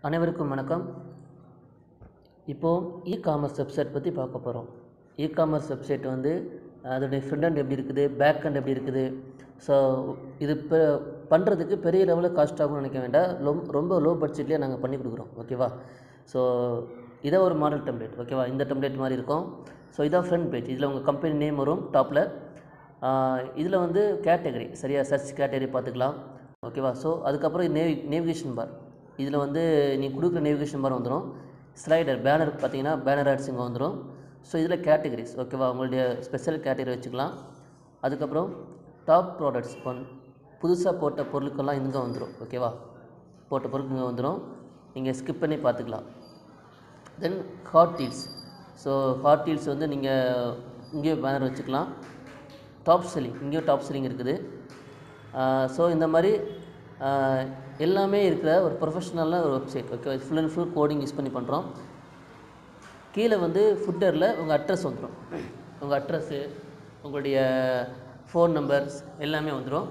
அனைவருக்கும் வணக்கம் இப்போது இ காமர்ஸ் வெப்சைட் பற்றி பார்க்க போகிறோம் இ காமர்ஸ் வெப்சைட் வந்து அதோடைய ஃப்ரண்ட் end எப்படி இருக்குது பேக் end எப்படி இருக்குது ஸோ இது பெ பண்ணுறதுக்கு பெரிய லெவலில் காஸ்ட் ஆகும்னு நினைக்க வேண்டாம் ரொம்ப ரொம்ப லோ பட்ஜெட்லேயே நாங்கள் பண்ணி கொடுக்குறோம் ஓகேவா ஸோ இதை ஒரு மாடல் டெம்ப்ளேட் ஓகேவா இந்த டெம்ப்ளேட் மாதிரி இருக்கும் ஸோ இதான் ஃப்ரண்ட் பேஜ் இதில் உங்கள் கம்பெனி நேம் வரும் டாப்பில் இதில் வந்து கேட்டகரி சரியா சர்ச் கேட்டகரி பார்த்துக்கலாம் ஓகேவா ஸோ அதுக்கப்புறம் நேவி நேவிகேஷன் பார் இதில் வந்து நீ கொடுக்குற நேவிகேஷன் பார் வந்துடும் ஸ்லைடர் பேனர் பார்த்தீங்கன்னா பேனர் ஆட்ஸ் இங்கே வந்துடும் ஸோ இதில் கேட்டகரிஸ் ஓகேவா உங்களுடைய ஸ்பெஷல் கேட்டகரி வச்சுக்கலாம் அதுக்கப்புறம் டாப் ப்ராடக்ட்ஸ் இப்போ புதுசாக போட்ட பொருட்கள்லாம் இங்கே வந்துடும் ஓகேவா போட்ட பொருட்கள் இங்கே வந்துடும் நீங்கள் ஸ்கிப் பண்ணி பார்த்துக்கலாம் then hot deals so hot deals வந்து நீங்கள் இங்கேயும் பேனர் வச்சுக்கலாம் டாப் செல்லிங் இங்கேயும் டாப் செல்லிங் இருக்குது ஸோ இந்த மாதிரி ஆஹ், எல்லாமே இருக்கிற ஒரு ப்ரொஃபஷ்னலான ஒரு website okay full and full coding use பண்ணி பண்ணுறோம் கீழே வந்து ஃபுட்டரில் உங்கள் அட்ரஸ் வந்துடும் உங்கள் அட்ரஸ்ஸு உங்களுடைய ஃபோன் நம்பர்ஸ் எல்லாமே வந்துடும்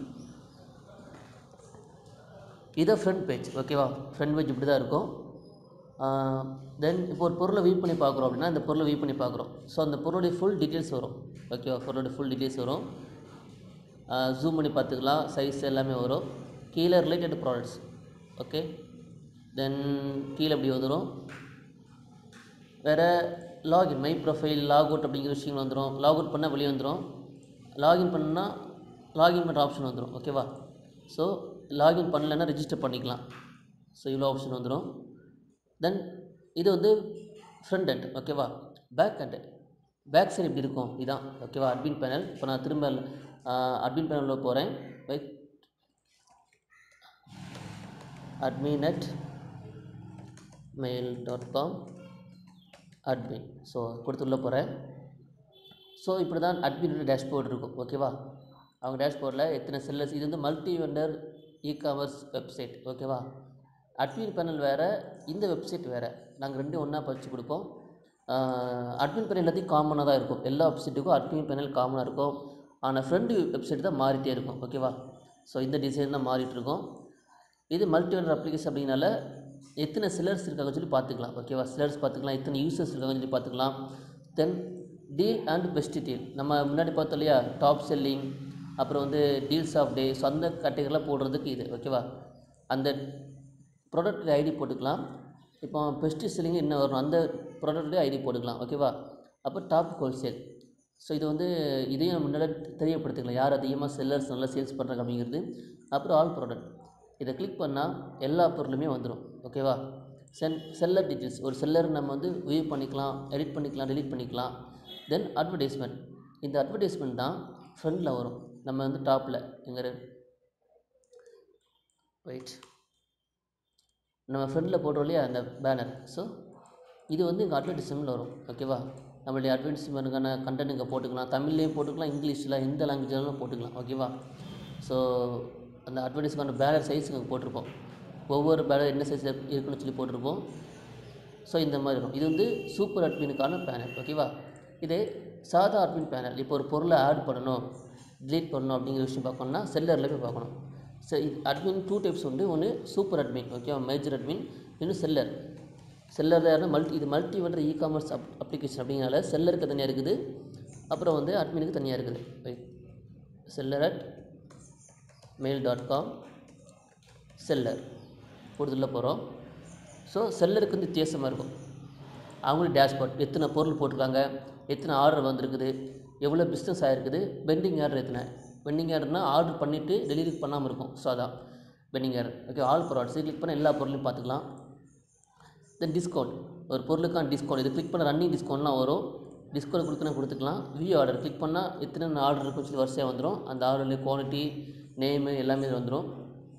இதை ஃப்ரண்ட் பேஜ் ஓகேவா ஃப்ரண்ட் பேஜ் இப்படி தான் இருக்கும் தென் இப்போ ஒரு பொருளை வியூ பண்ணி பார்க்குறோம் அப்படின்னா இந்த பொருளை வியூ பண்ணி பார்க்குறோம் ஸோ அந்த பொருளுடைய ஃபுல் டீட்டெயில்ஸ் வரும் ஓகேவா பொருளுடைய ஃபுல் டீட்டெயில்ஸ் வரும் ஜூம் பண்ணி பார்த்துக்கலாம் சைஸ் எல்லாமே வரும் கீழே ரிலேட்டட் ப்ராடக்ட்ஸ் ஓகே தென் கீழே இப்படி வந்துடும் வேறு login my profile log out அப்படிங்கிற விஷயங்கள் வந்துடும் லாக் அவுட் பண்ணால் வெளியே வந்துடும் லாகின் பண்ணால் லாகின் பண்ணுற ஆப்ஷன் வந்துடும் ஓகேவா ஸோ லாகின் பண்ணலைன்னா ரெஜிஸ்டர் பண்ணிக்கலாம் ஸோ இவ்வளோ ஆப்ஷன் வந்துடும் தென் இது வந்து ஃப்ரண்ட் end ஓகேவா பேக் end பேக் சைடு இப்படி இருக்கும் இதான் ஓகேவா அட்மின் பேனல் இப்போ நான் திரும்ப அட்மின் பேனலில் போகிறேன் wait admin at mail dot com admin so கொடுத்துள்ள போகிறேன் ஸோ இப்படி தான் அட்மினோட டேஷ்போர்டு இருக்கும் ஓகேவா அவங்க டேஷ்போர்டில் எத்தனை செல்லர்ஸ் இது வந்து multi vendor e commerce website ஓகேவா அட்மின் பேனல் வேறு இந்த வெப்சைட் வேறு நாங்கள் ரெண்டும் ஒன்றா படித்து கொடுப்போம் அட்மின் பேனல் எல்லாத்தையும் காமனாக தான் இருக்கும் எல்லா வெப்சைட்டுக்கும் அட்மின் பேனல் காமனாக இருக்கும் ஆனால் ஃப்ரெண்டு வெப்சைட் தான் மாறிட்டே இருக்கும் ஓகேவா ஸோ இந்த டிசைன் தான் மாறிட்டு இருக்கும் இது மல்டி வெண்டர் அப்ளிகேஷன் அப்படிங்கனால எத்தனை செல்லர்ஸ் இருக்காங்கன்னு சொல்லி பார்த்துக்கலாம் ஓகேவா செல்லர்ஸ் பார்த்துக்கலாம் எத்தனை யூசர்ஸ் இருக்காங்கன்னு சொல்லி பார்த்துக்கலாம் then deal and best deal நம்ம முன்னாடி பார்த்தோம் இல்லையா டாப் செல்லிங் அப்புறம் வந்து டீல்ஸ் ஆஃப் டே ஸோ அந்த கேட்டகரியில் போடுறதுக்கு இது ஓகேவா அந்த ப்ராடக்ட் ஐடி போட்டுக்கலாம் இப்போ பெஸ்ட் செல்லிங் என்ன வரும் அந்த ப்ராடக்ட்டுடைய ஐடி போட்டுக்கலாம் ஓகேவா அப்போ டாப் ஹோல்சேல் ஸோ இது வந்து இதையும் நம்ம முன்னாடி தெரியப்படுத்திக்கலாம் யார் அதிகமாக செல்லர்ஸ் நல்லா சேல்ஸ் பண்ணுறாங்க அப்படிங்கிறது அப்புறம் ஆல் ப்ராடக்ட் இதை கிளிக் பண்ணால் எல்லா பொருளுமே வந்துடும் ஓகேவா சென் செல்லர் டீட்டெயில்ஸ் ஒரு செல்லர் நம்ம வந்து வியூ பண்ணிக்கலாம் எடிட் பண்ணிக்கலாம் delete பண்ணிக்கலாம் தென் அட்வர்டைஸ்மெண்ட் இந்த அட்வர்டைஸ்மெண்ட் தான் ஃப்ரண்டில் வரும் நம்ம வந்து டாப்பில் எங்கே வெயிட் நம்ம ஃப்ரண்டில் போடுறோம் இல்லையா அந்த பேனர் ஸோ இது வந்து இங்கே அட்வர்டைஸ்மெண்ட்டில் வரும் ஓகேவா நம்மளுடைய அட்வர்டைஸ்மெண்ட்டுக்கான கண்டென்ட் இங்கே போட்டுக்கலாம் தமிழ்லேயும் போட்டுக்கலாம் இங்கிலீஷில் எந்த லாங்குவேஜாலும் போட்டுக்கலாம் ஓகேவா ஸோ அந்த அட்வர்டைஸ்மெண்ட் பேனர் சைஸ் இங்கே போட்டிருப்போம் ஒவ்வொரு பேனர் என்ன சைஸ் இருக்குன்னு சொல்லி போட்டிருப்போம் ஸோ இந்த மாதிரி இருக்கும் இது வந்து சூப்பர் அட்மினுக்கான பேனல் ஓகேவா இதே சாதா அட்மின் பேனல் இப்போ ஒரு பொருளை ஆட் பண்ணணும் delete பண்ணணும் அப்படிங்கிற விஷயம் பார்க்கணும்னா செல்லரில் போய் பார்க்கணும் சரி இது அட்மின் டூ டைப்ஸ் உண்டு ஒன்று சூப்பர் அட்மின் ஓகேவா மேஜர் அட்மின் இன்னும் செல்லர் செல்லர் யாருன்னா மல்டி இது multi vendor e commerce app application அப்படிங்கிறனால செல்லருக்கு தனியாக இருக்குது அப்புறம் வந்து அட்மினுக்கு தனியாக இருக்குது right seller at mail dot com seller கூடுதலில் போகிறோம் ஸோ செல்லருக்கு வந்து வித்தியாசமாக இருக்கும் அவங்களும் டேஷ்போர்ட் எத்தனை பொருள் போட்டிருக்காங்க எத்தனை ஆர்டர் வந்திருக்குது எவ்வளோ பிஸ்னஸ் ஆகிருக்குது பெண்டிங் ஆர்டர் எத்தனை பெண்டிங் ஆர்டர்னால் ஆர்டர் பண்ணிவிட்டு டெலிவரி பண்ணாமல் இருக்கும் ஸோ அதான் pending order okay all products click பண்ண எல்லா பொருளையும் பார்த்துக்கலாம் தென் டிஸ்கவுண்ட் ஒரு பொருளுக்கான டிஸ்கவுண்ட் இது கிளிக் பண்ண ரன்னிங் டிஸ்கவுண்ட்லாம் வரும் டிஸ்கவுண்ட் கொடுக்கணும் கொடுத்துக்கலாம் வியூ ஆர்டர் கிளிக் பண்ணால் எத்தனை ஆர்டர் இருக்குன்னு சொல்லி வரிசையாக வந்துடும் அந்த ஆர்டரில் குவாலிட்டி நேமு எல்லாமே இதுல வந்துடும்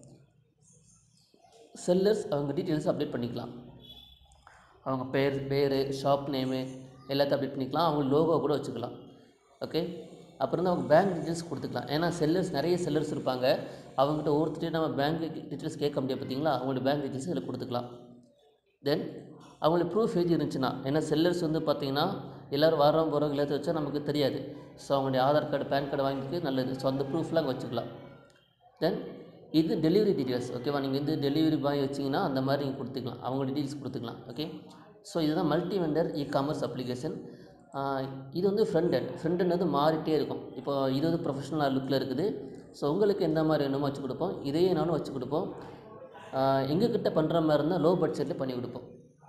செல்லர்ஸ் அவங்க டீட்டெயில்ஸ் அப்டேட் பண்ணிக்கலாம் அவங்க பேர் பேர் ஷாப் நேமு எல்லாத்தையும் அப்டேட் பண்ணிக்கலாம் அவங்க லோகோ கூட வச்சுக்கலாம் ஓகே அப்புறம் வந்து அவங்க பேங்க் டீட்டெயில்ஸ் கொடுத்துக்கலாம் ஏன்னா செல்லர்ஸ் நிறைய செல்லர்ஸ் இருப்பாங்க அவங்ககிட்ட ஒருத்தர் நம்ம பேங்க் டீட்டெயில்ஸ் கேட்க முடியாது பார்த்தீங்களா அவங்களோட பேங்க் டீட்டெயில்ஸ் இதில் கொடுத்துக்கலாம் தென் அவங்களுக்கு ப்ரூஃப் எழுதி இருந்துச்சுன்னா ஏன்னா செல்லர்ஸ் வந்து பார்த்தீங்கன்னா எல்லோரும் வரோம் போகிறவங்க எல்லாத்தையும் வச்சா நமக்கு தெரியாது ஸோ அவங்களுடைய ஆதார் கார்டு பேன் கார்டு வாங்கிட்டு நல்லது ஸோ அந்த ப்ரூஃப்லாம் அங்கே வச்சுக்கலாம் தென் இது டெலிவரி டீட்டெயில்ஸ் ஓகேவா நீங்கள் வந்து டெலிவரி பாய் வச்சிங்கன்னா அந்த மாதிரி நீங்கள் கொடுத்துக்கலாம் அவங்க டீட்டெயில்ஸ் கொடுத்துக்கலாம் ஓகே ஸோ இதுதான் multi vendor e commerce application இது வந்து ஃப்ரண்ட் end ஃப்ரண்ட் end வந்து மாறிட்டே இருக்கும் இப்போ இது வந்து ப்ரொஃபஷனல் லுக்கில் இருக்குது ஸோ உங்களுக்கு எந்த மாதிரி வேணுமோ வச்சு கொடுப்போம் இதையே நானும் வச்சு கொடுப்போம் எங்ககிட்ட பண்ணுற மாதிரி இருந்தால் லோ பட்ஜெட்டில் பண்ணி கொடுப்போம்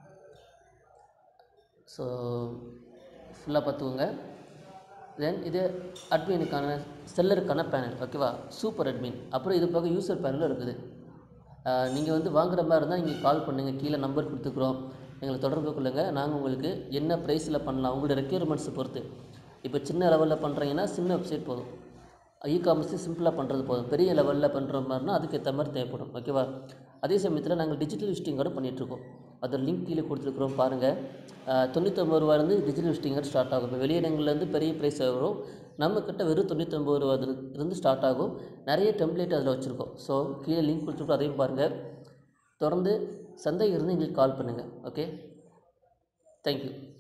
ஸோ ஃபுல்லாக பார்த்துக்கோங்க தென் இது அட்மினுக்கான செல்லருக்கான பேனல் ஓகேவா சூப்பர் அட்மின் அப்புறம் இது போக யூசர் பேனலும் இருக்குது நீங்கள் வந்து வாங்குற மாதிரி இருந்தால் நீங்கள் கால் பண்ணுங்கள் கீழே நம்பர் கொடுத்துக்குறோம் எங்களை தொடர்பு கொள்ளுங்கள் நாங்கள் உங்களுக்கு என்ன ப்ரைஸில் பண்ணலாம் உங்களோட ரெக்யூர்மெண்ட்ஸை பொறுத்து இப்போ சின்ன லெவலில் பண்ணுறீங்கன்னா சின்ன வெப்சைட் போதும் இ காமர்ஸு சிம்பிளாக பண்ணுறது போதும் பெரிய லெவலில் பண்ணுற மாதிரினா அதுக்கேற்ற மாதிரி தேவைப்படும் ஓகேவா அதே சமயத்தில் நாங்கள் டிஜிட்டல் விசிட்டிங் கூட பண்ணிகிட்ருக்கோம் அதோட லிங்க் கீழே கொடுத்துருக்குறோம் பாருங்கள் தொண்ணூற்றொம்பது ரூபாயிலேருந்து டிஜிட்டல் விசிட்டிங் கார்டு ஸ்டார்ட் ஆகும் இப்போ வெளியிடங்கள்லேருந்து பெரிய ப்ரைஸ் வரும் நம்மக்கிட்ட வெறும் தொண்ணூற்றொம்பது ரூபா இருந்து ஸ்டார்ட் ஆகும் நிறைய டெம்ப்ளேட் அதில் வச்சுருக்கோம் ஸோ கீழே லிங்க் கொடுத்துருக்கோம் அதையும் பாருங்கள் தொடர்ந்து சந்தேகம் இருந்து எங்களுக்கு கால் பண்ணுங்கள் ஓகே தேங்க்யூ